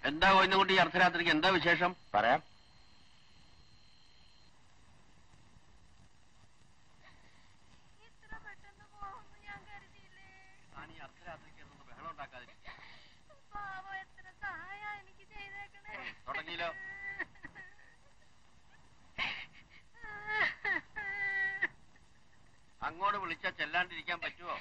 എന്താ കോയിന്നുകുട്ടി ഈ അർദ്ധരാത്രിക്ക് എന്താ വിശേഷം പറയാം ഇത്ര പെട്ടെന്ന് പോകുമെന്ന് ഞാൻ കരുതിയില്ലേ താൻ ഈ അർദ്ധരാത്രിക്ക് ഇരുന്ന് ബഹളം ഉണ്ടാക്കാതിരിക്കുക പാവം എത്ര സഹായ എനിക്ക് ചെയ്തേക്കണേ തുടങ്ങിയല്ലോ അങ്ങോട്ട് വിളിച്ചാ ചെല്ലാണ്ടിരിക്കാൻ പറ്റുമോ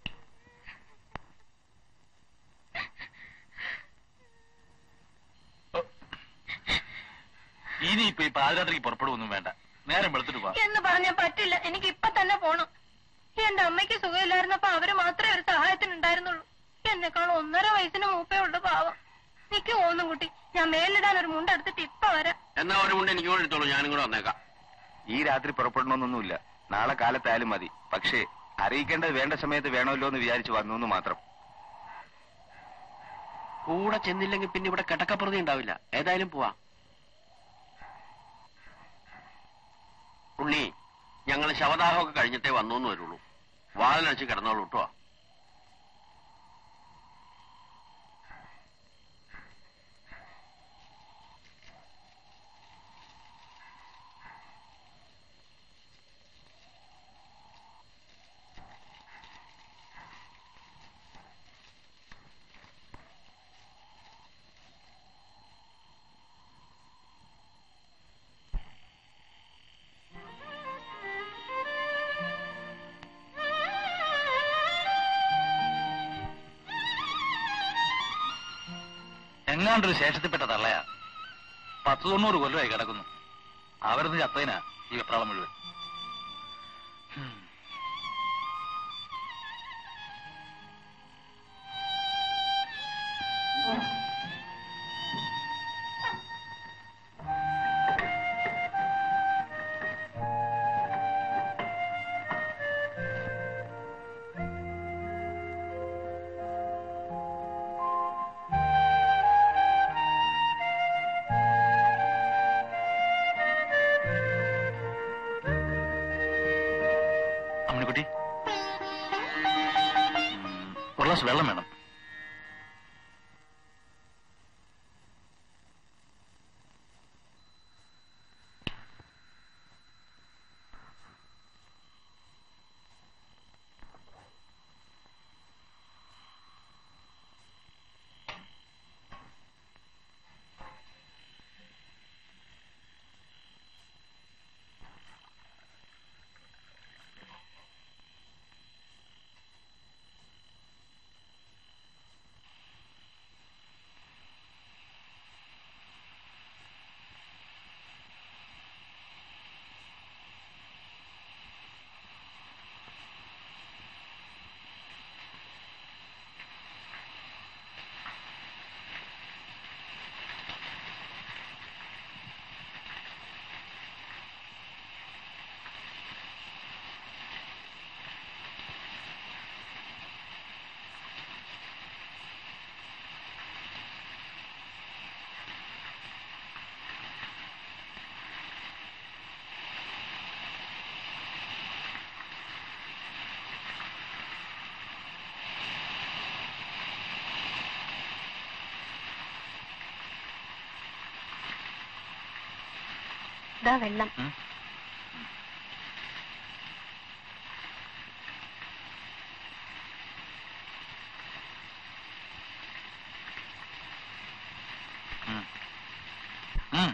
ഇനിയിപ്പോ ഈ പാതിരാത്രിക്ക് പുറപ്പെടുവൊന്നും വേണ്ട നേരം വെളുത്തിട്ട് പോവാം എന്ന് പറഞ്ഞാ പറ്റില്ല എനിക്ക് ഇപ്പൊ തന്നെ പോണം എന്റെ അമ്മയ്ക്ക് സുഖമില്ലായിരുന്നപ്പോ അവര് മാത്രമേ ഒരു സഹായത്തിന് ഉണ്ടായിരുന്നുള്ളൂ എന്നെക്കാൾ ഒന്നര വയസ്സിന് മൂപ്പേ ഉള്ളു പാവം നിക്ക് പോന്നും കുട്ടി ഞാൻ മേലിടാൻ ഒരു മുണ്ടെടുത്തിട്ട് ഇപ്പൊ വരാം എന്നാ ഒരു കൊണ്ട് എനിക്ക് കൂടെ എടുത്തോളൂ ഞാനും കൂടെ വന്നേക്കാം ഈ രാത്രി പുറപ്പെടണമെന്നൊന്നുമില്ല നാളെ കാലത്തായാലും മതി പക്ഷേ അറിയിക്കേണ്ടത് വേണ്ട സമയത്ത് വേണമല്ലോ എന്ന് വിചാരിച്ച് വന്നു എന്ന് മാത്രം കൂടെ ചെന്നില്ലെങ്കിൽ പിന്നെ ഇവിടെ കിടക്കപ്രതി ഉണ്ടാവില്ല ഏതായാലും പോവാ ഉണ്ണി ഞങ്ങൾ ശവദാഹമൊക്കെ കഴിഞ്ഞിട്ടേ വന്നു എന്ന് വരുള്ളൂ വാതിലടച്ച് കിടന്നോളൂ കേട്ടോ എങ്ങാണ്ടൊരു ശേഷത്തിൽപ്പെട്ട തള്ളയാ പത്ത് തൊണ്ണൂറ് കൊല്ലമായി കിടക്കുന്നു അവരത് ചത്തതിനാ ഈ വെപ്രാളം മുഴുവൻ ഹും. അമ്മിണിക്കുട്ടി ഉം, ഒരു ഗ്ലാസ് വെള്ളം വേണം ഇതാ വെള്ളം ഉം. ഉം. ഉം.